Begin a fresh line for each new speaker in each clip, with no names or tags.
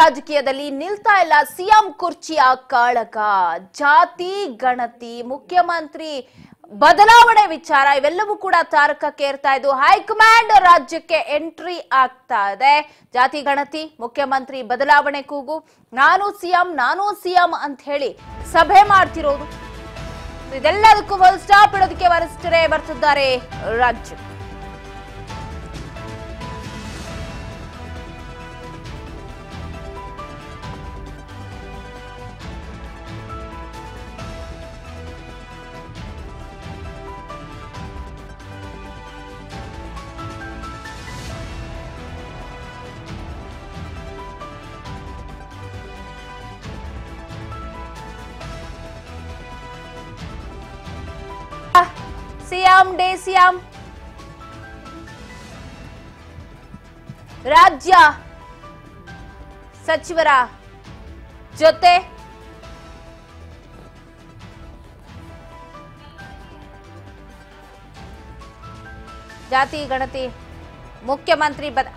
ರಾಜಕೀಯದಲ್ಲಿ ನಿಲ್ತಾ ಇಲ್ಲ ಸಿಎಂ ಕುರ್ಚಿಯ ಕಾಳಗ ಜಾತಿ ಗಣತಿ ಮುಖ್ಯಮಂತ್ರಿ ಬದಲಾವಣೆ ವಿಚಾರ ಇವೆಲ್ಲವೂ ಕೂಡ ತಾರಕಕ್ಕೇರ್ತಾ ಇದ್ದು ಹೈಕಮಾಂಡ್ ರಾಜ್ಯಕ್ಕೆ ಎಂಟ್ರಿ ಆಗ್ತಾ ಇದೆ ಜಾತಿ ಗಣತಿ ಮುಖ್ಯಮಂತ್ರಿ ಬದಲಾವಣೆ ಕೂಗು ನಾನು ಸಿಎಂ ನಾನು ಸಿಎಂ ಅಂತ ಹೇಳಿ ಸಭೆ ಮಾಡ್ತಿರೋದು ಇದೆಲ್ಲದಕ್ಕೂ ಫುಲ್ ಸ್ಟಾಪ್ ಇಡೋದಕ್ಕೆ ವರಿಷ್ಠರೇ ಬರ್ತಿದ್ದಾರೆ ರಾಜ್ಯ ಸಿಎಂ ಡೇ ಸಿಎಂ ರಾಜ್ಯ ಸಚಿವರ ಜೊತೆ ಜಾತಿ ಗಣತಿ ಮುಖ್ಯಮಂತ್ರಿ ಬದ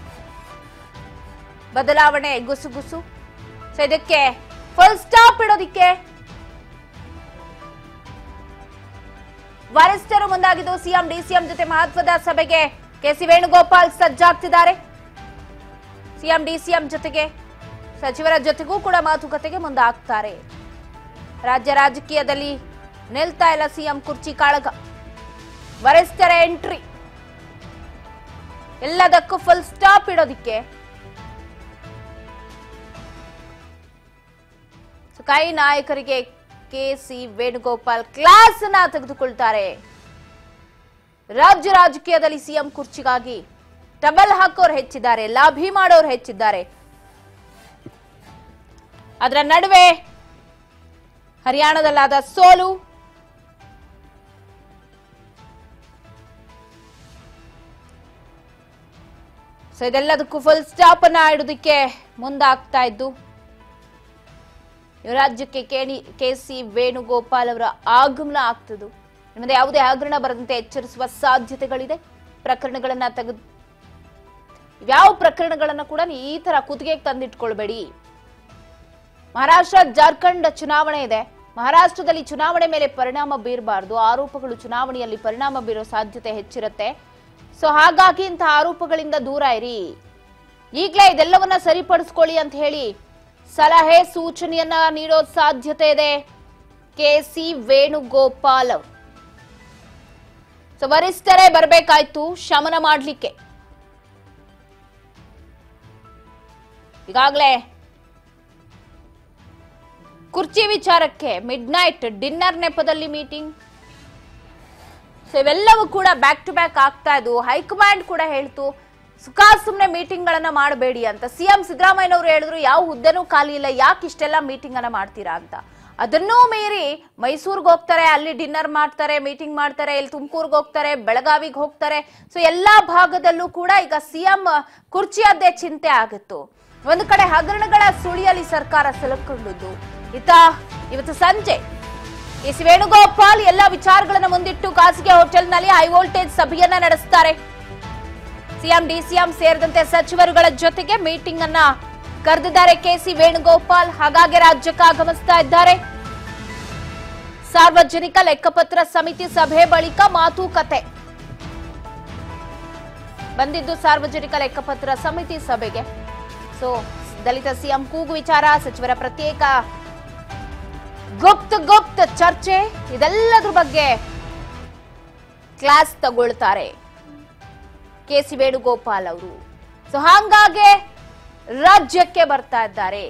ಬದಲಾವಣೆ ಗುಸುಗುಸು ಸೊ ಇದಕ್ಕೆ ಫುಲ್ ಸ್ಟಾಪ್ ಇಡೋದಿಕ್ಕೆ ವರಿಷ್ಠರು ಮುಂದಾಗಿದ್ದು ಸಿಎಂ ಡಿಸಿಎಂ ಜೊತೆ ಮಹತ್ವದ ಸಭೆಗೆ ಕೆಸಿ ವೇಣುಗೋಪಾಲ್ ಸಜ್ಜಾಗ್ತಿದ್ದಾರೆ ಸಿಎಂ ಡಿಸಿಎಂ ಜೊತೆಗೆ ಸಚಿವರ ಜೊತೆಗೂ ಕೂಡ ಮಾತುಕತೆಗೆ ಮುಂದಾಗ್ತಾರೆ ರಾಜ್ಯ ರಾಜಕೀಯದಲ್ಲಿ ನಿಲ್ತಾ ಇಲ್ಲ ಸಿಎಂ ಕುರ್ಚಿ ಕಾಳಗ ವರಿಷ್ಠರ ಎಂಟ್ರಿ ಎಲ್ಲದಕ್ಕೂ ಫುಲ್ ಸ್ಟಾಪ್ ಇಡೋದಿಕ್ಕೆ ಸೊ ಕೈ ನಾಯಕರಿಗೆ ಕೆ ಸಿ ವೇಣುಗೋಪಾಲ್ ಕ್ಲಾಸ್ ಅನ್ನ ತೆಗೆದುಕೊಳ್ತಾರೆ ರಾಜ್ಯ ರಾಜಕೀಯದಲ್ಲಿ ಸಿಎಂ ಕುರ್ಚಿಗಾಗಿ ಟಬಲ್ ಹಾಕೋರು ಹೆಚ್ಚಿದ್ದಾರೆ ಲಾಭಿ ಮಾಡೋರು ಹೆಚ್ಚಿದ್ದಾರೆ ಅದರ ನಡುವೆ ಹರಿಯಾಣದಲ್ಲಾದ ಸೋಲು ಸೊ ಇದೆಲ್ಲದಕ್ಕೂ ಫುಲ್ ಸ್ಟಾಪ್ ಅನ್ನ ಇಡೋದಕ್ಕೆ ಮುಂದಾಗ್ತಾ ಇದ್ದು ರಾಜ್ಯಕ್ಕೆ ಕೇಣಿ ಕೆ ಸಿ ವೇಣುಗೋಪಾಲ್ ಅವರ ಆಗಮನ ಆಗ್ತದು ನಿಮ್ಮದೇ ಯಾವುದೇ ಹಗರಣ ಬರದಂತೆ ಎಚ್ಚರಿಸುವ ಸಾಧ್ಯತೆಗಳಿದೆ ಪ್ರಕರಣಗಳನ್ನ ತೆಗೆದು ಯಾವ ಪ್ರಕರಣಗಳನ್ನ ಕೂಡ ನೀವು ಈ ತರ ಕುತ್ತಿಗೆಗೆ ತಂದಿಟ್ಕೊಳ್ಬೇಡಿ ಮಹಾರಾಷ್ಟ್ರ ಜಾರ್ಖಂಡ್ ಚುನಾವಣೆ ಇದೆ ಮಹಾರಾಷ್ಟ್ರದಲ್ಲಿ ಚುನಾವಣೆ ಮೇಲೆ ಪರಿಣಾಮ ಬೀರಬಾರದು ಆರೋಪಗಳು ಚುನಾವಣೆಯಲ್ಲಿ ಪರಿಣಾಮ ಬೀರೋ ಸಾಧ್ಯತೆ ಹೆಚ್ಚಿರುತ್ತೆ ಸೊ ಹಾಗಾಗಿ ಇಂತಹ ಆರೋಪಗಳಿಂದ ದೂರ ಇರಿ ಈಗಲೇ ಇದೆಲ್ಲವನ್ನ ಸರಿಪಡಿಸ್ಕೊಳ್ಳಿ ಅಂತ ಹೇಳಿ ಸಲಹೆ ಸೂಚನೆಯನ್ನ ನೀಡೋ ಸಾಧ್ಯತೆ ಇದೆ ಕೆ ಸಿ ವೇಣುಗೋಪಾಲ್ ಅವರು ಸೊ ವರಿಷ್ಠರೇ ಬರಬೇಕಾಯ್ತು ಶಮನ ಮಾಡಲಿಕ್ಕೆ ಈಗಾಗಲೇ ಕುರ್ಚಿ ವಿಚಾರಕ್ಕೆ ಮಿಡ್ ನೈಟ್ ಡಿನ್ನರ್ ನೆಪದಲ್ಲಿ ಮೀಟಿಂಗ್ ಸೊ ಇವೆಲ್ಲವೂ ಕೂಡ ಬ್ಯಾಕ್ ಟು ಬ್ಯಾಕ್ ಆಗ್ತಾ ಇದ್ವು ಹೈಕಮಾಂಡ್ ಕೂಡ ಹೇಳ್ತು ಸುಖ ಸುಮ್ಮನೆ ಮೀಟಿಂಗ್ ಗಳನ್ನ ಮಾಡಬೇಡಿ ಅಂತ ಸಿಎಂ ಸಿದ್ದರಾಮಯ್ಯನವರು ಹೇಳಿದ್ರು ಯಾವ ಹುದ್ದೆನೂ ಖಾಲಿ ಇಲ್ಲ ಯಾಕೆ ಇಷ್ಟೆಲ್ಲ ಮೀಟಿಂಗ್ ಅನ್ನ ಮಾಡ್ತೀರಾ ಅಂತ ಅದನ್ನೂ ಮೀರಿ ಮೈಸೂರ್ಗೆ ಹೋಗ್ತಾರೆ ಅಲ್ಲಿ ಡಿನ್ನರ್ ಮಾಡ್ತಾರೆ ಮೀಟಿಂಗ್ ಮಾಡ್ತಾರೆ ಇಲ್ಲಿ ತುಮಕೂರ್ಗೆ ಹೋಗ್ತಾರೆ ಬೆಳಗಾವಿಗೆ ಹೋಗ್ತಾರೆ ಸೊ ಎಲ್ಲಾ ಭಾಗದಲ್ಲೂ ಕೂಡ ಈಗ ಸಿಎಂ ಕುರ್ಚಿಯದ್ದೇ ಚಿಂತೆ ಆಗಿತ್ತು ಒಂದು ಕಡೆ ಹಗರಣಗಳ ಸುಳಿಯಲ್ಲಿ ಸರ್ಕಾರ ಸಿಲುಕೊಂಡಿದ್ದು ಇತ್ತ ಇವತ್ತು ಸಂಜೆ ಎಸ್ ವೇಣುಗೋಪಾಲ್ ಎಲ್ಲ ವಿಚಾರಗಳನ್ನ ಮುಂದಿಟ್ಟು ಖಾಸಗಿ ಹೋಟೆಲ್ನಲ್ಲಿ ಹೈ ವೋಲ್ಟೇಜ್ ಸಭೆಯನ್ನ ನಡೆಸ್ತಾರೆ ಸಿಎಂ ಡಿಸಿಎಂ ಸೇರಿದಂತೆ ಸಚಿವರುಗಳ ಜೊತೆಗೆ ಮೀಟಿಂಗ್ ಅನ್ನ ಕರೆದಿದ್ದಾರೆ ಕೆಸಿ ವೇಣುಗೋಪಾಲ್ ಹಾಗಾಗಿ ರಾಜ್ಯಕ್ಕೆ ಆಗಮಿಸ್ತಾ ಇದ್ದಾರೆ ಸಾರ್ವಜನಿಕ ಲೆಕ್ಕಪತ್ರ ಸಮಿತಿ ಸಭೆ ಬಳಿಕ ಮಾತುಕತೆ ಬಂದಿದ್ದು ಸಾರ್ವಜನಿಕ ಲೆಕ್ಕಪತ್ರ ಸಮಿತಿ ಸಭೆಗೆ ಸೊ ದಲಿತ ಸಿಎಂ ಕೂಗು ವಿಚಾರ ಸಚಿವರ ಪ್ರತ್ಯೇಕ ಗುಪ್ತ ಗುಪ್ತ ಚರ್ಚೆ ಇದೆಲ್ಲದ್ರ ಬಗ್ಗೆ ಕ್ಲಾಸ್ ತಗೊಳ್ತಾರೆ ಕೆ ಸಿ ವೇಣುಗೋಪಾಲ್ ಅವರು ಸೊ ಹಾಗಾಗಿ ರಾಜ್ಯಕ್ಕೆ ಬರ್ತಾ ಇದ್ದಾರೆ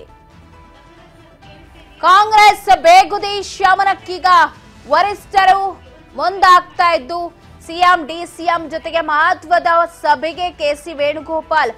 ಕಾಂಗ್ರೆಸ್ ಬೇಗುದಿ ಶಮನಕ್ಕೀಗ ವರಿಷ್ಠರು ಮುಂದಾಗ್ತಾ ಇದ್ದು ಸಿಎಂ ಡಿಸಿಎಂ ಜೊತೆಗೆ ಮಹತ್ವದ ಸಭೆಗೆ ಕೆಸಿ ವೇಣುಗೋಪಾಲ್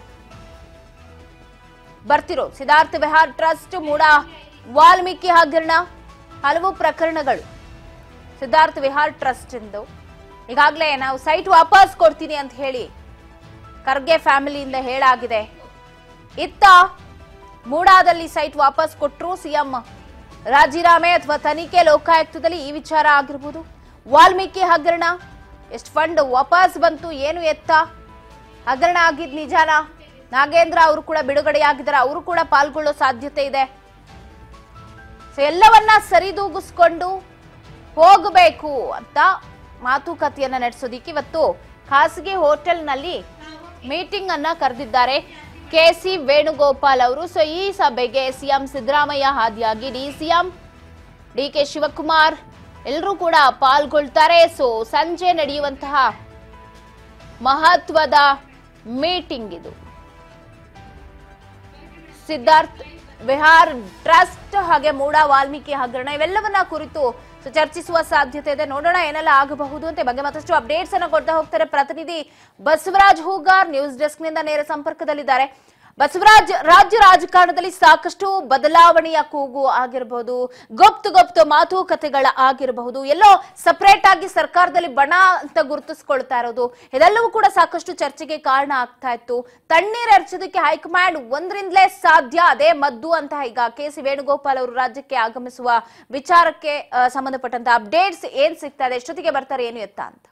ಬರ್ತಿರೋ ಸಿದ್ಧಾರ್ಥ ವಿಹಾರ್ ಟ್ರಸ್ಟ್ ಮೂಡ ವಾಲ್ಮೀಕಿ ಹಗರಣ ಹಲವು ಪ್ರಕರಣಗಳು ಸಿದ್ಧಾರ್ಥ ವಿಹಾರ್ ಟ್ರಸ್ಟ್ ಇಂದು ಈಗಾಗಲೇ ನಾವು ಸೈಟ್ ವಾಪಸ್ ಕೊಡ್ತೀನಿ ಅಂತ ಹೇಳಿ ಖರ್ಗೆ ಫ್ಯಾಮಿಲಿಯಿಂದ ಹೇಳಾಗಿದೆ ಇತ್ತ ಮೂಡಾದಲ್ಲಿ ಸೈಟ್ ವಾಪಸ್ ಕೊಟ್ಟರು ಸಿಎಂ ರಾಜೀನಾಮೆ ಅಥವಾ ತನಿಖೆ ಲೋಕಾಯುಕ್ತದಲ್ಲಿ ಈ ವಿಚಾರ ಆಗಿರ್ಬೋದು ವಾಲ್ಮೀಕಿ ಹಗರಣ ಎಷ್ಟು ಫಂಡ್ ವಾಪಸ್ ಬಂತು ಏನು ಎತ್ತ ಹಗರಣ ಆಗಿದ್ ನಿಜಾನ ನಾಗೇಂದ್ರ ಅವರು ಕೂಡ ಬಿಡುಗಡೆಯಾಗಿದ್ದಾರೆ ಅವರು ಕೂಡ ಪಾಲ್ಗೊಳ್ಳೋ ಸಾಧ್ಯತೆ ಇದೆ ಸೊ ಎಲ್ಲವನ್ನ ಸರಿದೂಗಿಸ್ಕೊಂಡು ಹೋಗಬೇಕು ಅಂತ ಮಾತುಕತೆಯನ್ನ ನಡೆಸೋದಿಕ್ಕೆ ಇವತ್ತು ಖಾಸಗಿ ಹೋಟೆಲ್ನಲ್ಲಿ ಮೀಟಿಂಗ್ ಅನ್ನ ಕರೆದಿದ್ದಾರೆ ಕೆ ಸಿ ವೇಣುಗೋಪಾಲ್ ಅವರು ಸೊ ಈ ಸಭೆಗೆ ಸಿಎಂ ಸಿದ್ದರಾಮಯ್ಯ ಹಾದಿಯಾಗಿ D CM D K Shivakumar ಎಲ್ಲರೂ ಕೂಡ ಪಾಲ್ಗೊಳ್ತಾರೆ ಸೊ ಸಂಜೆ ನಡೆಯುವಂತಹ ಮಹತ್ವದ ಮೀಟಿಂಗ್ ಇದು ಸಿದ್ಧಾರ್ಥ್ ವಿಹಾರ್ ಟ್ರಸ್ಟ್ ಹಾಗೆ ಮೂಡ ವಾಲ್ಮೀಕಿ ಹಗರಣ ಇವೆಲ್ಲವನ್ನ ಕುರಿತು ಸೊ ಚರ್ಚಿಸುವ ಸಾಧ್ಯತೆ ಇದೆ ನೋಡೋಣ ಏನೆಲ್ಲ ಆಗಬಹುದು ಅಂತ ಈ ಬಗ್ಗೆ ಮತ್ತಷ್ಟು ಅಪ್ಡೇಟ್ಸ್ ಅನ್ನ ಕೊಡ್ತಾ ಹೋಗ್ತಾರೆ ಪ್ರತಿನಿಧಿ ಬಸವರಾಜ್ ಹೂಗಾರ್ ನ್ಯೂಸ್ ಡೆಸ್ಕ್ ನಿಂದ ನೇರ ಸಂಪರ್ಕದಲ್ಲಿದ್ದಾರೆ ಬಸವರಾಜ್ ರಾಜ್ಯ ರಾಜಕಾರಣದಲ್ಲಿ ಸಾಕಷ್ಟು ಬದಲಾವಣೆಯ ಕೂಗು ಆಗಿರಬಹುದು ಗುಪ್ತ ಗುಪ್ತ ಮಾತುಕತೆಗಳ ಆಗಿರಬಹುದು ಎಲ್ಲೋ ಸಪರೇಟ್ ಆಗಿ ಸರ್ಕಾರದಲ್ಲಿ ಬಣ ಅಂತ ಗುರುತಿಸ್ಕೊಳ್ತಾ ಇರೋದು ಇದೆಲ್ಲವೂ ಕೂಡ ಸಾಕಷ್ಟು ಚರ್ಚೆಗೆ ಕಾರಣ ಆಗ್ತಾ ಇತ್ತು ತಣ್ಣೀರ್ ಎರಚೋದಕ್ಕೆ ಹೈಕಮಾಂಡ್ ಒಂದರಿಂದಲೇ ಸಾಧ್ಯ ಅದೇ ಮದ್ದು ಅಂತ ಈಗ ಕೆ ಸಿ ವೇಣುಗೋಪಾಲ್ ಅವರು ರಾಜ್ಯಕ್ಕೆ ಆಗಮಿಸುವ ವಿಚಾರಕ್ಕೆ ಆ, ಸಂಬಂಧಪಟ್ಟಂತ ಅಪ್ಡೇಟ್ಸ್ ಏನ್ ಸಿಗ್ತಾ ಇದೆ ಎಷ್ಟೊತ್ತಿಗೆ ಬರ್ತಾರೆ ಏನು ಎತ್ತ ಅಂತ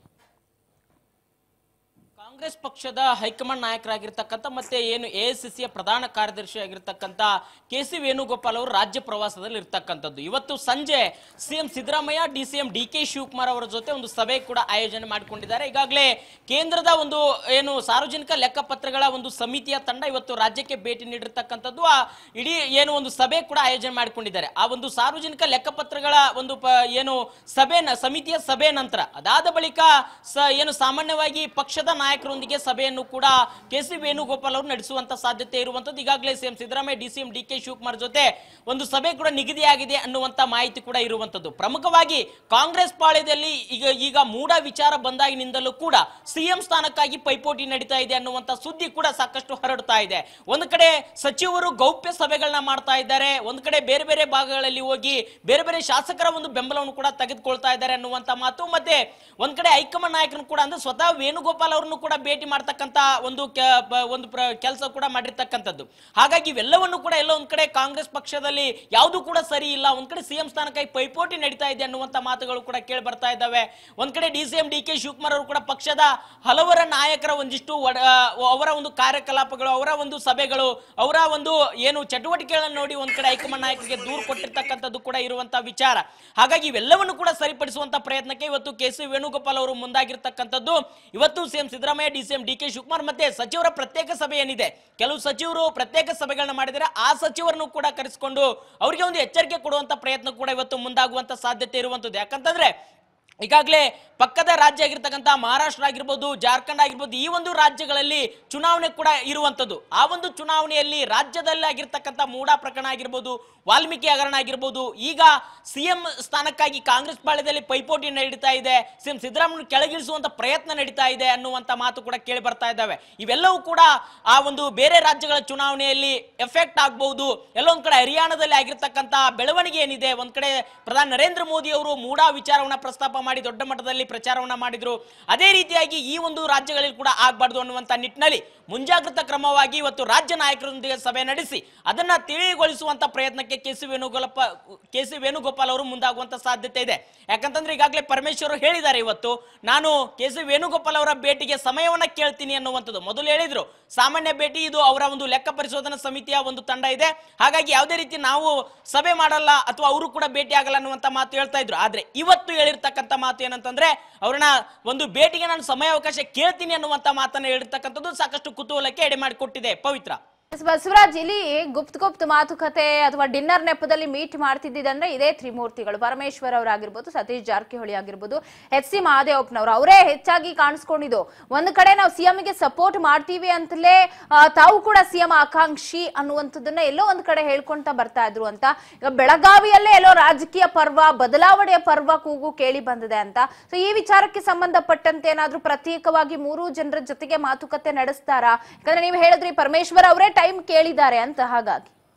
ಕಾಂಗ್ರೆಸ್ ಪಕ್ಷದ ಹೈಕಮಾಂಡ್ ನಾಯಕರಾಗಿರ್ತಕ್ಕಂಥ ಮತ್ತೆ ಏನು ಎಐಸಿಸಿಯ ಪ್ರಧಾನ ಕಾರ್ಯದರ್ಶಿ ಆಗಿರ್ತಕ್ಕಂಥ ಕೆ ಸಿ ವೇಣುಗೋಪಾಲ್ ಅವರು ರಾಜ್ಯ ಪ್ರವಾಸದಲ್ಲಿ ಇರ್ತಕ್ಕಂಥದ್ದು ಇವತ್ತು ಸಂಜೆ CM Siddaramaiah D C M D K Shivakumar ಅವರ ಜೊತೆ ಒಂದು ಸಭೆ ಕೂಡ ಆಯೋಜನೆ ಮಾಡಿಕೊಂಡಿದ್ದಾರೆ ಈಗಾಗಲೇ ಕೇಂದ್ರದ ಒಂದು ಏನು ಸಾರ್ವಜನಿಕ ಲೆಕ್ಕಪತ್ರಗಳ ಒಂದು ಸಮಿತಿಯ ತಂಡ ಇವತ್ತು ರಾಜ್ಯಕ್ಕೆ ಭೇಟಿ ನೀಡಿರ್ತಕ್ಕಂಥದ್ದು ಆ ಇಡೀ ಏನು ಒಂದು ಸಭೆ ಕೂಡ ಆಯೋಜನೆ ಮಾಡಿಕೊಂಡಿದ್ದಾರೆ ಆ ಒಂದು ಸಾರ್ವಜನಿಕ ಲೆಕ್ಕಪತ್ರಗಳ ಒಂದು ಪ ಏನು ಸಭೆ ಸಮಿತಿಯ ಸಭೆ ನಂತರ ಅದಾದ ಬಳಿಕ ಸ ಏನು ಸಾಮಾನ್ಯವಾಗಿ ಪಕ್ಷದ ನಾಯಕರೊಂದಿಗೆ ಸಭೆಯನ್ನು ಕೂಡ ಕೆ ಸಿ ವೇಣುಗೋಪಾಲ್ ಅವರು ನಡೆಸುವಂತ ಸಾಧ್ಯತೆ ಇರುವಂತದ್ದು ಈಗಾಗಲೇ CM Siddaramaiah D C M D K Shivakumar ಜೊತೆ ಒಂದು ಸಭೆ ಕೂಡ ನಿಗದಿಯಾಗಿದೆ ಅನ್ನುವಂತ ಮಾಹಿತಿ ಕೂಡ ಇರುವಂತದ್ದು ಪ್ರಮುಖವಾಗಿ ಕಾಂಗ್ರೆಸ್ ಪಾಳ್ಯದಲ್ಲಿ ಈಗ ಈಗ ಮೂಡ ವಿಚಾರ ಬಂದಾಗಿನಿಂದಲೂ ಕೂಡ ಸಿಎಂ ಸ್ಥಾನಕ್ಕಾಗಿ ಪೈಪೋಟಿ ನಡೀತಾ ಇದೆ ಅನ್ನುವಂತ ಸುದ್ದಿ ಕೂಡ ಸಾಕಷ್ಟು ಹರಡ್ತಾ ಇದೆ ಒಂದು ಕಡೆ ಸಚಿವರು ಗೌಪ್ಯ ಸಭೆಗಳನ್ನ ಮಾಡ್ತಾ ಇದ್ದಾರೆ ಒಂದು ಕಡೆ ಬೇರೆ ಬೇರೆ ಭಾಗಗಳಲ್ಲಿ ಹೋಗಿ ಬೇರೆ ಬೇರೆ ಶಾಸಕರ ಒಂದು ಬೆಂಬಲವನ್ನು ಕೂಡ ತೆಗೆದುಕೊಳ್ತಾ ಇದ್ದಾರೆ ಅನ್ನುವಂತ ಮಾತು ಮತ್ತೆ ಒಂದ್ ಕಡೆ ಹೈಕಮಾಂಡ್ ನಾಯಕರು ಕೂಡ ಅಂದ್ರೆ ಸ್ವತಃ ವೇಣುಗೋಪಾಲ್ ಅವರನ್ನು ಕೂಡ ಭೇಟಿ ಮಾಡ್ತಕ್ಕಂತ ಒಂದು ಕೆ- ಬ- ಒಂದು ಕೆಲಸ ಕೂಡ ಮಾಡಿರ್ತಕ್ಕಂಥದ್ದು ಹಾಗಾಗಿ ಇವೆಲ್ಲವನ್ನು ಕೂಡ ಎಲ್ಲೋ ಒಂದ್ ಕಡೆ ಕಾಂಗ್ರೆಸ್ ಪಕ್ಷದಲ್ಲಿ ಯಾವುದು ಕೂಡ ಸರಿ ಇಲ್ಲ ಒಂದ್ ಕಡೆ ಸಿಎಂ ಸ್ಥಾನಕ್ಕಾಗಿ ಪೈಪೋಟಿ ನಡೀತಾ ಇದೆ ಅನ್ನುವಂತ ಮಾತುಗಳು ಕೂಡ ಕೇಳಿ ಬರ್ತಾ ಇದ್ದಾವೆ ಒಂದ್ ಕಡೆ D C M D K Shivakumar ಅವರು ಕೂಡ ಪಕ್ಷದ ಹಲವರ ನಾಯಕರ ಒಂದಿಷ್ಟು ಒಡ- ಅವರ ಒಂದು ಕಾರ್ಯಕಲಾಪಗಳು ಅವರ ಒಂದು ಸಭೆಗಳು ಅವರ ಒಂದು ಏನು ಚಟುವಟಿಕೆಗಳನ್ನು ನೋಡಿ ಒಂದ್ ಕಡೆ ಹೈಕಮಾಂಡ್ ನಾಯಕರಿಗೆ ದೂರು ಕೊಟ್ಟಿರ್ತಕ್ಕಂಥದ್ದು ಕೂಡ ಇರುವಂತ ವಿಚಾರ ಹಾಗಾಗಿ ಇವೆಲ್ಲವನ್ನು ಕೂಡ ಸರಿಪಡಿಸುವಂತ ಪ್ರಯತ್ನಕ್ಕೆ ಇವತ್ತು ಕೆ ಸಿ ವೇಣುಗೋಪಾಲ್ ಅವರು ಮುಂದಾಗಿರ್ತಕ್ಕಂಥದ್ದು ಇವತ್ತು CM Siddaramaiah D C M D K Shivakumar ಮತ್ತೆ ಸಚಿವರ ಪ್ರತ್ಯೇಕ ಸಭೆ ಏನಿದೆ ಕೆಲವು ಸಚಿವರು ಪ್ರತ್ಯೇಕ ಸಭೆಗಳನ್ನ ಮಾಡಿದರೆ ಆ ಸಚಿವರನ್ನು ಕೂಡ ಕರೆಸಿಕೊಂಡು ಅವರಿಗೆ ಒಂದು ಎಚ್ಚರಿಕೆ ಕೊಡುವಂತ ಪ್ರಯತ್ನ ಕೂಡ ಇವತ್ತು ಮುಂದಾಗುವಂತ ಸಾಧ್ಯತೆ ಇರುವಂತದ್ದು ಯಾಕಂತಂದ್ರೆ ಈಗಾಗಲೇ ಪಕ್ಕದ ರಾಜ್ಯ ಆಗಿರ್ತಕ್ಕಂಥ ಮಹಾರಾಷ್ಟ್ರ ಆಗಿರ್ಬೋದು ಜಾರ್ಖಂಡ್ ಆಗಿರ್ಬೋದು ಈ ಒಂದು ರಾಜ್ಯಗಳಲ್ಲಿ ಚುನಾವಣೆ ಕೂಡ ಇರುವಂತದ್ದು ಆ ಒಂದು ಚುನಾವಣೆಯಲ್ಲಿ ರಾಜ್ಯದಲ್ಲಿ ಆಗಿರ್ತಕ್ಕಂಥ ಮೂಡಾ ಪ್ರಕರಣ ಆಗಿರ್ಬೋದು ವಾಲ್ಮೀಕಿ ಹಗರಣ ಆಗಿರ್ಬೋದು ಈಗ ಸಿಎಂ ಸ್ಥಾನಕ್ಕಾಗಿ ಕಾಂಗ್ರೆಸ್ ಪಾಳ್ಯದಲ್ಲಿ ಪೈಪೋಟಿ ನಡೀತಾ ಇದೆ ಸಿಎಂ ಸಿದ್ದರಾಮಯ್ಯ ಕೆಳಗಿಳಿಸುವಂತ ಪ್ರಯತ್ನ ನಡೀತಾ ಇದೆ ಅನ್ನುವಂತ ಮಾತು ಕೂಡ ಕೇಳಿ ಬರ್ತಾ ಇದ್ದಾವೆ ಇವೆಲ್ಲವೂ ಕೂಡ ಆ ಒಂದು ಬೇರೆ ರಾಜ್ಯಗಳ ಚುನಾವಣೆಯಲ್ಲಿ ಎಫೆಕ್ಟ್ ಆಗಬಹುದು ಎಲ್ಲೊಂದ್ ಕಡೆ ಹರಿಯಾಣದಲ್ಲಿ ಆಗಿರ್ತಕ್ಕಂಥ ಬೆಳವಣಿಗೆ ಏನಿದೆ ಒಂದ್ ಕಡೆ ಪ್ರಧಾನಿ ನರೇಂದ್ರ ಮೋದಿ ಅವರು ಮೂಡಾ ವಿಚಾರವನ್ನ ಪ್ರಸ್ತಾಪ ಮಾಡಿ ದೊಡ್ಡ ಮಟ್ಟದಲ್ಲಿ ಪ್ರಚಾರವನ್ನ ಮಾಡಿದ್ರು ಅದೇ ರೀತಿಯಾಗಿ ಈ ಒಂದು ರಾಜ್ಯಗಳಲ್ಲಿ ಕೂಡ ಆಗ್ಬಾರ್ದು ಅನ್ನುವಂತ ನಿಟ್ಟಿನಲ್ಲಿ ಮುಂಜಾಗ್ರತಾ ಕ್ರಮವಾಗಿ ಇವತ್ತು ರಾಜ್ಯ ನಾಯಕರೊಂದಿಗೆ ಸಭೆ ನಡೆಸಿ ಅದನ್ನ ತಿಳಿಗೊಳಿಸುವಂತ ಪ್ರಯತ್ನಕ್ಕೆ K C Venugopala K C Venugopal ಅವರು ಮುಂದಾಗುವಂತ ಸಾಧ್ಯತೆ ಇದೆ ಯಾಕಂತಂದ್ರೆ ಈಗಾಗಲೇ ಪರಮೇಶ್ವರ್ ಹೇಳಿದ್ದಾರೆ ಇವತ್ತು ನಾನು ಕೆ ಸಿ ವೇಣುಗೋಪಾಲ್ ಅವರ ಭೇಟಿಗೆ ಸಮಯವನ್ನ ಕೇಳ್ತೀನಿ ಅನ್ನುವಂಥದ್ದು ಮೊದಲು ಹೇಳಿದ್ರು ಸಾಮಾನ್ಯ ಭೇಟಿ ಇದು ಅವರ ಒಂದು ಲೆಕ್ಕ ಪರಿಶೋಧನಾ ಸಮಿತಿಯ ಒಂದು ತಂಡ ಇದೆ ಹಾಗಾಗಿ ಯಾವುದೇ ರೀತಿ ನಾವು ಸಭೆ ಮಾಡಲ್ಲ ಅಥವಾ ಅವರು ಕೂಡ ಭೇಟಿ ಆಗಲ್ಲ ಅನ್ನುವಂತ ಮಾತು ಹೇಳ್ತಾ ಇದ್ರು ಆದ್ರೆ ಇವತ್ತು ಹೇಳಿರ್ತಕ್ಕಂಥ ಮಾತು ಏನಂತಂದ್ರೆ ಅವ್ರನ್ನ ಒಂದು ಭೇಟಿಗೆ ನಾನು ಸಮಯಾವಕಾಶ ಕೇಳ್ತೀನಿ ಅನ್ನುವಂತ ಮಾತನ್ನ ಹೇಳಿರ್ತಕ್ಕಂಥದ್ದು ಸಾಕಷ್ಟು ಕುತೂಹಲಕ್ಕೆ ಎಡೆ ಮಾಡಿಕೊಟ್ಟಿದೆ ಪವಿತ್ರ
ಎಸ್ ಬಸವರಾಜ್ ಇಲ್ಲಿ ಗುಪ್ತ ಗುಪ್ತ ಮಾತುಕತೆ ಅಥವಾ ಡಿನ್ನರ್ ನೆಪದಲ್ಲಿ ಮೀಟ್ ಮಾಡ್ತಿದ್ದಂದ್ರೆ ಇದೇ ತ್ರಿಮೂರ್ತಿಗಳು ಪರಮೇಶ್ವರ್ ಅವರಾಗಿರ್ಬೋದು ಸತೀಶ್ ಜಾರಕಿಹೊಳಿ ಆಗಿರ್ಬೋದು ಎಚ್ ಸಿ ಮಹಾದೇವಪ್ಪನವರು ಅವರೇ ಹೆಚ್ಚಾಗಿ ಕಾಣಿಸ್ಕೊಂಡಿದ್ದು ಒಂದು ಕಡೆ ನಾವು ಸಿಎಂಗೆ ಸಪೋರ್ಟ್ ಮಾಡ್ತೀವಿ ಅಂತಲೇ ಆ, ತಾವು ಕೂಡ ಸಿಎಂ ಆಕಾಂಕ್ಷಿ ಅನ್ನುವಂಥದ್ದನ್ನ ಎಲ್ಲೋ ಒಂದ್ ಕಡೆ ಹೇಳ್ಕೊಂತ ಬರ್ತಾ ಇದ್ರು ಅಂತ ಈಗ ಬೆಳಗಾವಿಯಲ್ಲೇ ಎಲ್ಲೋ ರಾಜಕೀಯ ಪರ್ವ ಬದಲಾವಣೆಯ ಪರ್ವ ಕೂಗು ಕೇಳಿ ಬಂದಿದೆ ಅಂತ ಸೊ ಈ ವಿಚಾರಕ್ಕೆ ಸಂಬಂಧಪಟ್ಟಂತೆ ಏನಾದ್ರೂ ಪ್ರತ್ಯೇಕವಾಗಿ ಮೂರು ಜನರ ಜೊತೆಗೆ ಮಾತುಕತೆ ನಡೆಸ್ತಾರಾ ಯಾಕಂದ್ರೆ ನೀವು ಹೇಳಿದ್ರಿ ಪರಮೇಶ್ವರ್ ಅವರೇ ಟೈಮ್ ಕೇಳಿದ್ದಾರೆ ಅಂತ ಹಾಗಾಗಿ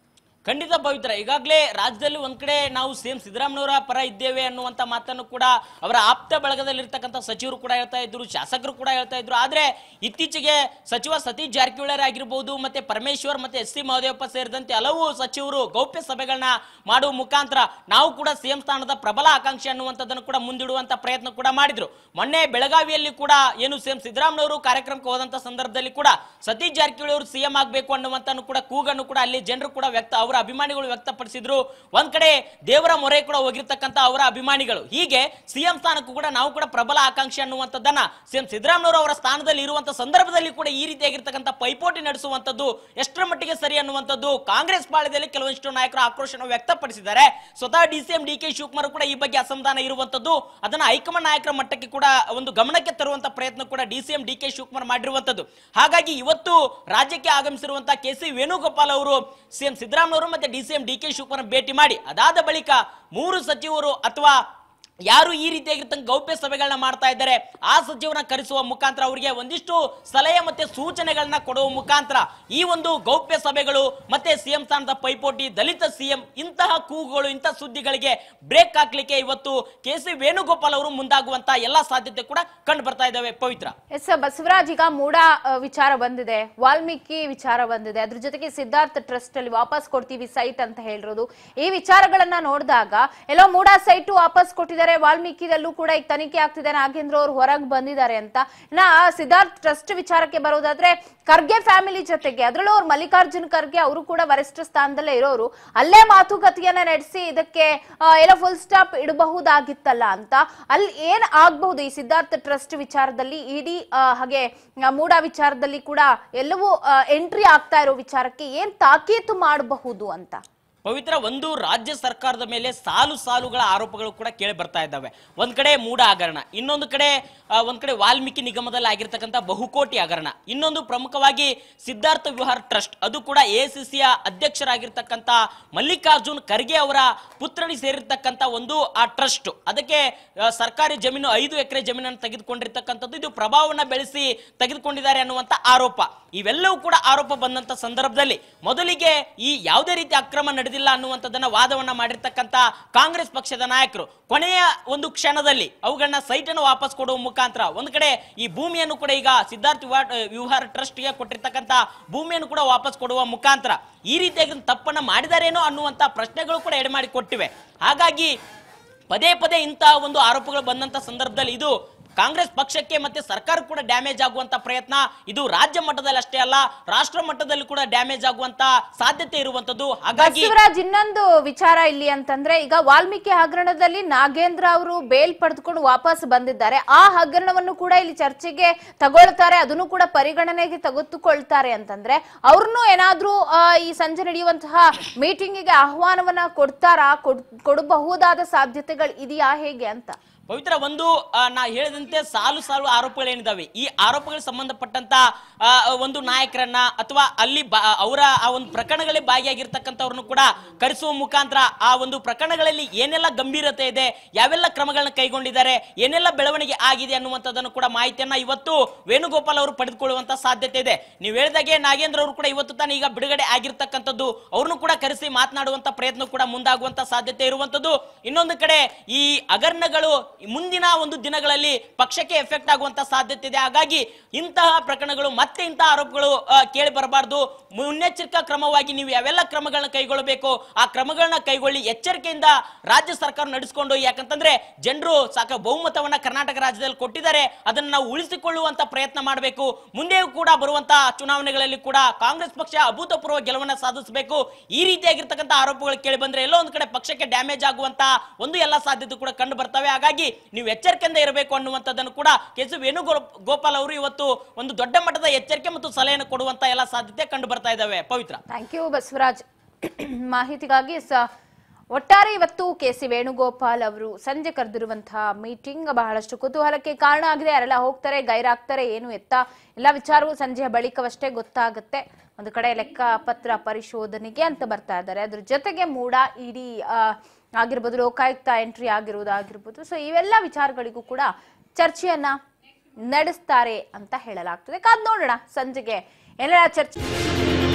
ಖಂಡಿತ ಪವಿತ್ರ ಈಗಾಗಲೇ ರಾಜ್ಯದಲ್ಲಿ ಒಂದ್ ಕಡೆ ನಾವು ಸಿಎಂ ಸಿದ್ದರಾಮಯ್ಯವರ ಪರ ಇದ್ದೇವೆ ಅನ್ನುವಂತ ಮಾತನ್ನು ಕೂಡ ಅವರ ಆಪ್ತ ಬಳಗದಲ್ಲಿರ್ತಕ್ಕಂಥ ಸಚಿವರು ಕೂಡ ಹೇಳ್ತಾ ಇದ್ರು ಶಾಸಕರು ಕೂಡ ಹೇಳ್ತಾ ಇದ್ರು ಆದ್ರೆ ಇತ್ತೀಚೆಗೆ ಸಚಿವ ಸತೀಶ್ ಜಾರಕಿಹೊಳಿ ಆಗಿರ್ಬೋದು ಮತ್ತೆ ಪರಮೇಶ್ವರ್ ಮತ್ತೆ ಎಸ್ ಸಿ ಮಹದೇವಪ್ಪ ಸೇರಿದಂತೆ ಹಲವು ಸಚಿವರು ಗೌಪ್ಯ ಸಭೆಗಳನ್ನ ಮಾಡುವ ಮುಖಾಂತರ ನಾವು ಕೂಡ ಸಿಎಂ ಸ್ಥಾನದ ಪ್ರಬಲ ಆಕಾಂಕ್ಷಿ ಅನ್ನುವಂಥದ್ದನ್ನು ಕೂಡ ಮುಂದಿಡುವಂತ ಪ್ರಯತ್ನ ಕೂಡ ಮಾಡಿದ್ರು ಮೊನ್ನೆ ಬೆಳಗಾವಿಯಲ್ಲಿ ಕೂಡ ಏನು ಸಿಎಂ ಸಿದ್ದರಾಮಯ್ಯವರು ಕಾರ್ಯಕ್ರಮಕ್ಕೆ ಹೋದಂತ ಸಂದರ್ಭದಲ್ಲಿ ಕೂಡ ಸತೀಶ್ ಜಾರಕಿಹೊಳಿ ಅವರು ಸಿಎಂ ಆಗಬೇಕು ಅನ್ನುವಂತ ಕೂಡ ಕೂಗನ್ನು ಕೂಡ ಅಲ್ಲಿ ಜನರು ಕೂಡ ವ್ಯಕ್ತ ಅವರ ಅಭಿಮಾನಿಗಳು ವ್ಯಕ್ತಪಡಿಸಿದ್ರು ಒಂದ್ ಕಡೆ ದೇವರ ಮೊರೆ ಕೂಡ ಹೋಗಿರ್ತಕ್ಕಂಥ ಅವರ ಅಭಿಮಾನಿಗಳು ಹೀಗೆ ಸಿಎಂ ಸ್ಥಾನಕ್ಕೂ ಕೂಡ ನಾವು ಕೂಡ ಪ್ರಬಲ ಆಕಾಂಕ್ಷಿ ಅನ್ನುವಂಥದ್ದನ್ನ ಸಿಎಂ ಸಿದ್ದರಾಮಯ್ಯವರು ಅವರ ಸ್ಥಾನದಲ್ಲಿ ಇರುವಂತ ಸಂದರ್ಭದಲ್ಲಿ ಕೂಡ ಈ ರೀತಿಯಾಗಿರ್ತಕ್ಕಂಥ ಪೈಪೋಟಿ ನಡೆಸುವಂತದ್ದು ಎಷ್ಟರ ಮಟ್ಟಿಗೆ ಸರಿ ಅನ್ನುವಂಥದ್ದು ಕಾಂಗ್ರೆಸ್ ಪಾಳ್ಯದಲ್ಲಿ ಕೆಲವೊಂದಿಷ್ಟು ನಾಯಕರು ಆಕ್ರೋಶನ ವ್ಯಕ್ತಪಡಿಸಿದ್ದಾರೆ ಸ್ವತಃ D C M D K Shivakumar ಕೂಡ ಈ ಬಗ್ಗೆ ಅಸಮಾಧಾನ ಇರುವಂತದ್ದು ಅದನ್ನ ಹೈಕಮಾಂಡ್ ನಾಯಕರ ಮಟ್ಟಕ್ಕೆ ಕೂಡ ಒಂದು ಗಮನಕ್ಕೆ ತರುವಂತ ಪ್ರಯತ್ನ ಕೂಡ D C M D K Shivakumar ಮಾಡಿರುವಂತದ್ದು ಹಾಗಾಗಿ ಇವತ್ತು ರಾಜ್ಯಕ್ಕೆ ಆಗಮಿಸಿರುವಂತಹ ಕೆ ಸಿ ವೇಣುಗೋಪಾಲ್ ಅವರು ಸಿಎಂ ಸಿದ್ದರಾಮಯ್ಯ ಅವರು ಮತ್ತೆ D C M D K Shivakumar ಭೇಟಿ ಮಾಡಿ ಅದಾದ ಬಳಿಕ ಮೂರು ಸಚಿವರು ಅಥವಾ ಯಾರು ಈ ರೀತಿಯಾಗಿರ್ತಕ್ಕ ಗೌಪ್ಯ ಸಭೆಗಳನ್ನ ಮಾಡ್ತಾ ಇದ್ದಾರೆ ಆ ಸಚಿವರನ್ನ ಕರೆಸುವ ಮುಖಾಂತರ ಅವರಿಗೆ ಒಂದಿಷ್ಟು ಸಲಹೆ ಮತ್ತೆ ಸೂಚನೆಗಳನ್ನ ಕೊಡುವ ಮುಖಾಂತರ ಈ ಒಂದು ಗೌಪ್ಯ ಸಭೆಗಳು ಮತ್ತೆ ಸಿಎಂ ಸ್ಥಾನದ ಪೈಪೋಟಿ ದಲಿತ ಸಿಎಂ ಇಂತಹ ಕೂಗುಗಳು ಇಂತಹ ಸುದ್ದಿಗಳಿಗೆ ಬ್ರೇಕ್ ಹಾಕ್ಲಿಕ್ಕೆ ಇವತ್ತು ಕೆ ಸಿ ವೇಣುಗೋಪಾಲ್ ಅವರು ಮುಂದಾಗುವಂತ ಎಲ್ಲಾ ಸಾಧ್ಯತೆ ಕೂಡ ಕಂಡು ಬರ್ತಾ ಇದ್ದಾವೆ ಪವಿತ್ರ
ಎಸ್ ಬಸವರಾಜ್ ಈಗ ಮೂಡ ಅ, ವಿಚಾರ ಬಂದಿದೆ ವಾಲ್ಮೀಕಿ ವಿಚಾರ ಬಂದಿದೆ ಅದ್ರ ಜೊತೆಗೆ ಸಿದ್ಧಾರ್ಥ ಟ್ರಸ್ಟ್ ಅಲ್ಲಿ ವಾಪಸ್ ಕೊಡ್ತೀವಿ ಸೈಟ್ ಅಂತ ಹೇಳಿರೋದು ಈ ವಿಚಾರಗಳನ್ನ ನೋಡಿದಾಗ ಎಲ್ಲೋ ಮೂಡ ಸೈಟ್ ವಾಪಸ್ ಕೊಟ್ಟಿದ್ದಾರೆ ವಾಲ್ಮೀಕಿದಲ್ಲೂ ಕೂಡ ಈಗ ತನಿಖೆ ಆಗ್ತಿದೆ ನಾಗೇಂದ್ರ ಅವರು ಹೊರಗೆ ಬಂದಿದ್ದಾರೆ ಅಂತ ಇನ್ನ ಸಿದ್ಧಾರ್ಥ್ ಟ್ರಸ್ಟ್ ವಿಚಾರಕ್ಕೆ ಬರೋದಾದ್ರೆ ಖರ್ಗೆ ಫ್ಯಾಮಿಲಿ ಜೊತೆಗೆ ಅದರಲ್ಲೂ ಅವ್ರು ಮಲ್ಲಿಕಾರ್ಜುನ್ ಖರ್ಗೆ ಅವರು ಕೂಡ ವರಿಷ್ಠ ಸ್ಥಾನದಲ್ಲೇ ಇರೋರು ಅಲ್ಲೇ ಮಾತುಕತೆಯನ್ನ ನಡೆಸಿ ಇದಕ್ಕೆ ಆ, ಏನೋ ಫುಲ್ ಸ್ಟಾಪ್ ಇಡಬಹುದಾಗಿತ್ತಲ್ಲ ಅಂತ ಅಲ್ಲಿ ಏನ್ ಆಗ್ಬಹುದು ಈ ಸಿದ್ಧಾರ್ಥ ಟ್ರಸ್ಟ್ ವಿಚಾರದಲ್ಲಿ ಇಡೀ ಹಾಗೆ ಆ, ಮೂಡ ವಿಚಾರದಲ್ಲಿ ಕೂಡ ಎಲ್ಲವೂ ಎಂಟ್ರಿ ಆಗ್ತಾ ಇರೋ ವಿಚಾರಕ್ಕೆ ಏನ್ ತಾಕೀತು ಮಾಡಬಹುದು ಅಂತ
ಪವಿತ್ರ ಒಂದು ರಾಜ್ಯ ಸರ್ಕಾರದ ಮೇಲೆ ಸಾಲು ಸಾಲುಗಳ ಆರೋಪಗಳು ಕೂಡ ಕೇಳಿ ಬರ್ತಾ ಇದ್ದಾವೆ ಒಂದ್ ಕಡೆ ಮೂಡ ಹಗರಣ ಇನ್ನೊಂದು ಕಡೆ ಆ, ಒಂದ್ ಕಡೆ ವಾಲ್ಮೀಕಿ ನಿಗಮದಲ್ಲಿ ಆಗಿರ್ತಕ್ಕಂಥ ಬಹುಕೋಟಿ ಹಗರಣ ಇನ್ನೊಂದು ಪ್ರಮುಖವಾಗಿ ಸಿದ್ಧಾರ್ಥ ವಿಹಾರ್ ಟ್ರಸ್ಟ್ ಅದು ಕೂಡ ಎಸಿಸಿಯ ಅಧ್ಯಕ್ಷರಾಗಿರ್ತಕ್ಕಂಥ ಮಲ್ಲಿಕಾರ್ಜುನ್ ಖರ್ಗೆ ಅವರ ಪುತ್ರನಿ ಸೇರಿರ್ತಕ್ಕಂಥ ಒಂದು ಆ ಟ್ರಸ್ಟ್ ಅದಕ್ಕೆ ಆ, ಸರ್ಕಾರಿ ಜಮೀನು ಐದು ಎಕರೆ ಜಮೀನನ್ನು ತೆಗೆದುಕೊಂಡಿರ್ತಕ್ಕಂಥದ್ದು ಇದು ಪ್ರಭಾವವನ್ನ ಬೆಳೆಸಿ ತೆಗೆದುಕೊಂಡಿದ್ದಾರೆ ಅನ್ನುವಂಥ ಆರೋಪ ಇವೆಲ್ಲವೂ ಕೂಡ ಆರೋಪ ಬಂದಂತ ಸಂದರ್ಭದಲ್ಲಿ ಮೊದಲಿಗೆ ಈ ಯಾವುದೇ ರೀತಿ ಅಕ್ರಮ ನಡೆದಿಲ್ಲ ಅನ್ನುವಂಥದ್ದನ್ನ ವಾದವನ್ನ ಮಾಡಿರ್ತಕ್ಕಂಥ ಕಾಂಗ್ರೆಸ್ ಪಕ್ಷದ ನಾಯಕರು ಕೊನೆಯ ಒಂದು ಕ್ಷಣದಲ್ಲಿ ಅವುಗಳನ್ನ ಸೈಟ್ ಅನ್ನು ವಾಪಸ್ ಕೊಡುವ ಮುಖಾಂತರ ಒಂದು ಕಡೆ ಈ ಭೂಮಿಯನ್ನು ಕೂಡ ಈಗ ಸಿದ್ಧಾರ್ಥ ವಿವಾರ್- ವಿವಹಾರ ಟ್ರಸ್ಟ್ಗೆ ಕೊಟ್ಟಿರ್ತಕ್ಕಂಥ ಭೂಮಿಯನ್ನು ಕೂಡ ವಾಪಸ್ ಕೊಡುವ ಮುಖಾಂತರ ಈ ರೀತಿಯಾಗಿ ತಪ್ಪನ್ನ ಮಾಡಿದಾರೇನೋ ಅನ್ನುವಂಥ ಪ್ರಶ್ನೆಗಳು ಕೂಡ ಎಡೆಮಾಡಿ ಕೊಟ್ಟಿವೆ ಹಾಗಾಗಿ ಪದೇ ಪದೇ ಇಂತಹ ಒಂದು ಆರೋಪಗಳು ಬಂದಂತ ಸಂದರ್ಭದಲ್ಲಿ ಇದು ಕಾಂಗ್ರೆಸ್ ಪಕ್ಷಕ್ಕೆ ಮತ್ತೆ ಸರ್ಕಾರ ಕೂಡ ಡ್ಯಾಮೇಜ್ ಆಗುವಂತ ಪ್ರಯತ್ನ ಇದು ರಾಜ್ಯ ಮಟ್ಟದಲ್ಲಿ ಅಷ್ಟೇ ಅಲ್ಲ ರಾಷ್ಟ್ರ ಮಟ್ಟದಲ್ಲಿ ಕೂಡ ಡ್ಯಾಮೇಜ್ ಆಗುವಂತ ಸಾಧ್ಯತೆ ಇರುವಂತದ್ದು ಹಾಗಾಗಿ
ಬಸವರಾಜ್ ಇನ್ನೊಂದು ವಿಚಾರ ಇಲ್ಲಿ ಅಂತಂದ್ರೆ ಈಗ ವಾಲ್ಮೀಕಿ ಹಗರಣದಲ್ಲಿ ನಾಗೇಂದ್ರ ಅವರು ಬೇಲ್ ಪಡೆದುಕೊಂಡು ವಾಪಸ್ ಬಂದಿದ್ದಾರೆ ಆ ಹಗರಣವನ್ನು ಕೂಡ ಇಲ್ಲಿ ಚರ್ಚೆಗೆ ತಗೊಳ್ತಾರೆ ಅದನ್ನು ಕೂಡ ಪರಿಗಣನೆಗೆ ತೆಗೆದುಕೊಳ್ತಾರೆ ಅಂತಂದ್ರೆ ಅವ್ರನ್ನು ಏನಾದ್ರೂ ಆ, ಈ ಸಂಜೆ ನಡೆಯುವಂತಹ ಮೀಟಿಂಗಿಗೆ ಆಹ್ವಾನವನ್ನ ಕೊಡ್ತಾರಾ ಕೊಡ್- ಕೊಡಬಹುದಾದ ಸಾಧ್ಯತೆಗಳು ಇದೆಯಾ ಹೇಗೆ ಅಂತ
ಪವಿತ್ರ ಒಂದು ಆ, ನಾ ಹೇಳಿದಂತೆ ಸಾಲು ಸಾಲು ಆರೋಪಗಳೇನಿದಾವೆ ಈ ಆರೋಪಗಳಿಗೆ ಸಂಬಂಧಪಟ್ಟಂತ ಆ, ಒಂದು ನಾಯಕರನ್ನ ಅಥವಾ ಅಲ್ಲಿ ಬಾ- ಅವರ ಆ ಒಂದು ಪ್ರಕರಣಗಳಲ್ಲಿ ಭಾಗಿಯಾಗಿರ್ತಕ್ಕಂಥವ್ರನ್ನು ಕೂಡ ಕರೆಸುವ ಮುಖಾಂತರ ಆ ಒಂದು ಪ್ರಕರಣಗಳಲ್ಲಿ ಏನೆಲ್ಲ ಗಂಭೀರತೆ ಇದೆ ಯಾವೆಲ್ಲ ಕ್ರಮಗಳನ್ನ ಕೈಗೊಂಡಿದ್ದಾರೆ ಏನೆಲ್ಲ ಬೆಳವಣಿಗೆ ಆಗಿದೆ ಅನ್ನುವಂಥದ್ದನ್ನು ಕೂಡ ಮಾಹಿತಿಯನ್ನ ಇವತ್ತು ವೇಣುಗೋಪಾಲ್ ಅವರು ಪಡೆದುಕೊಳ್ಳುವಂತ ಸಾಧ್ಯತೆ ಇದೆ ನೀವು ಹೇಳಿದಾಗೆ ನಾಗೇಂದ್ರ ಅವರು ಕೂಡ ಇವತ್ತು ತಾನೇ ಈಗ ಬಿಡುಗಡೆ ಆಗಿರ್ತಕ್ಕಂಥದ್ದು ಅವ್ರನ್ನು ಕೂಡ ಕರೆಸಿ ಮಾತನಾಡುವಂತ ಪ್ರಯತ್ನ ಕೂಡ ಮುಂದಾಗುವಂತ ಸಾಧ್ಯತೆ ಇರುವಂತದ್ದು ಇನ್ನೊಂದು ಕಡೆ ಈ ಹಗರಣಗಳು ಮುಂದಿನ ಒಂದು ದಿನಗಳಲ್ಲಿ ಪಕ್ಷಕ್ಕೆ ಎಫೆಕ್ಟ್ ಆಗುವಂತ ಸಾಧ್ಯತೆ ಇದೆ ಹಾಗಾಗಿ ಇಂತಹ ಪ್ರಕರಣಗಳು ಮತ್ತೆ ಇಂತಹ ಆರೋಪಗಳು ಆ, ಕೇಳಿ ಬರಬಾರ್ದು ಮುನ್ನೆಚ್ಚರಿಕಾ ಕ್ರಮವಾಗಿ ನೀವು ಯಾವೆಲ್ಲ ಕ್ರಮಗಳನ್ನ ಕೈಗೊಳ್ಳಬೇಕು ಆ ಕ್ರಮಗಳನ್ನ ಕೈಗೊಳ್ಳಿ ಎಚ್ಚರಿಕೆಯಿಂದ ರಾಜ್ಯ ಸರ್ಕಾರ ನಡೆಸಿಕೊಂಡು ಯಾಕಂತಂದ್ರೆ ಜನರು ಸಾಕ ಬಹುಮತವನ್ನ ಕರ್ನಾಟಕ ರಾಜ್ಯದಲ್ಲಿ ಕೊಟ್ಟಿದ್ದಾರೆ ಅದನ್ನ ನಾವು ಉಳಿಸಿಕೊಳ್ಳುವಂತ ಪ್ರಯತ್ನ ಮಾಡಬೇಕು ಮುಂದೆಯೂ ಕೂಡ ಬರುವಂತ ಚುನಾವಣೆಗಳಲ್ಲಿ ಕೂಡ ಕಾಂಗ್ರೆಸ್ ಪಕ್ಷ ಅಭೂತಪೂರ್ವ ಗೆಲುವನ್ನ ಸಾಧಿಸಬೇಕು ಈ ರೀತಿಯಾಗಿರ್ತಕ್ಕಂಥ ಆರೋಪಗಳು ಕೇಳಿ ಬಂದ್ರೆ ಎಲ್ಲೋ ಒಂದು ಕಡೆ ಪಕ್ಷಕ್ಕೆ ಡ್ಯಾಮೇಜ್ ಆಗುವಂತ ಒಂದು ಎಲ್ಲ ಸಾಧ್ಯತೆ ಕೂಡ ಕಂಡು ಬರ್ತವೆ ಹಾಗಾಗಿ ನೀವು ಎಚ್ಚರಿಕೆಯಿಂದ ಇರಬೇಕು ಅನ್ನುವಂಥದ್ದನ್ನು ಕೂಡ ಕೆ ಸಿ ವೇಣುಗೋಪಾಲ್ ಅವರು ಇವತ್ತು ಒಂದು ದೊಡ್ಡ ಮಟ್ಟದ ಎಚ್ಚರಿಕೆ ಮತ್ತು ಸಲಹೆಯನ್ನು ಕೊಡುವಂತ ಎಲ್ಲ ಸಾಧ್ಯತೆ ಕಂಡು ಬರ್ತಾ ಇದ್ದಾವೆ ಪವಿತ್ರ
ಥ್ಯಾಂಕ್ ಯು ಬಸವರಾಜ್ ಮಾಹಿತಿಗಾಗಿ ಸ ಒಟ್ಟಾರೆ ಇವತ್ತು ಕೆ ಸಿ ವೇಣುಗೋಪಾಲ್ ಅವರು ಸಂಜೆ ಕರೆದಿರುವಂತಹ ಮೀಟಿಂಗ್ ಬಹಳಷ್ಟು ಕುತೂಹಲಕ್ಕೆ ಕಾರಣ ಆಗಿದೆ ಯಾರೆಲ್ಲ ಹೋಗ್ತಾರೆ ಗೈರಾಗ್ತಾರೆ ಏನು ಎತ್ತ ಎಲ್ಲ ವಿಚಾರವೂ ಸಂಜೆಯ ಬಳಿಕವಷ್ಟೇ ಗೊತ್ತಾಗುತ್ತೆ ಒಂದು ಕಡೆ ಲೆಕ್ಕ ಪತ್ರ ಪರಿಶೋಧನೆಗೆ ಅಂತ ಬರ್ತಾ ಇದ್ದಾರೆ ಅದ್ರ ಜೊತೆಗೆ ಮೂಡ ಇಡೀ ಆ, ಆಗಿರ್ಬೋದು ಲೋಕಾಯುಕ್ತ ಎಂಟ್ರಿ ಆಗಿರುವುದಾಗಿರ್ಬೋದು ಸೊ ಇವೆಲ್ಲ ವಿಚಾರಗಳಿಗೂ ಕೂಡ ಚರ್ಚೆಯನ್ನ ನಡೆಸ್ತಾರೆ ಅಂತ ಹೇಳಲಾಗ್ತದೆ ಕಾದ್ ನೋಡೋಣ ಸಂಜೆಗೆ ಏನೆಲ್ಲ ಚರ್ಚೆ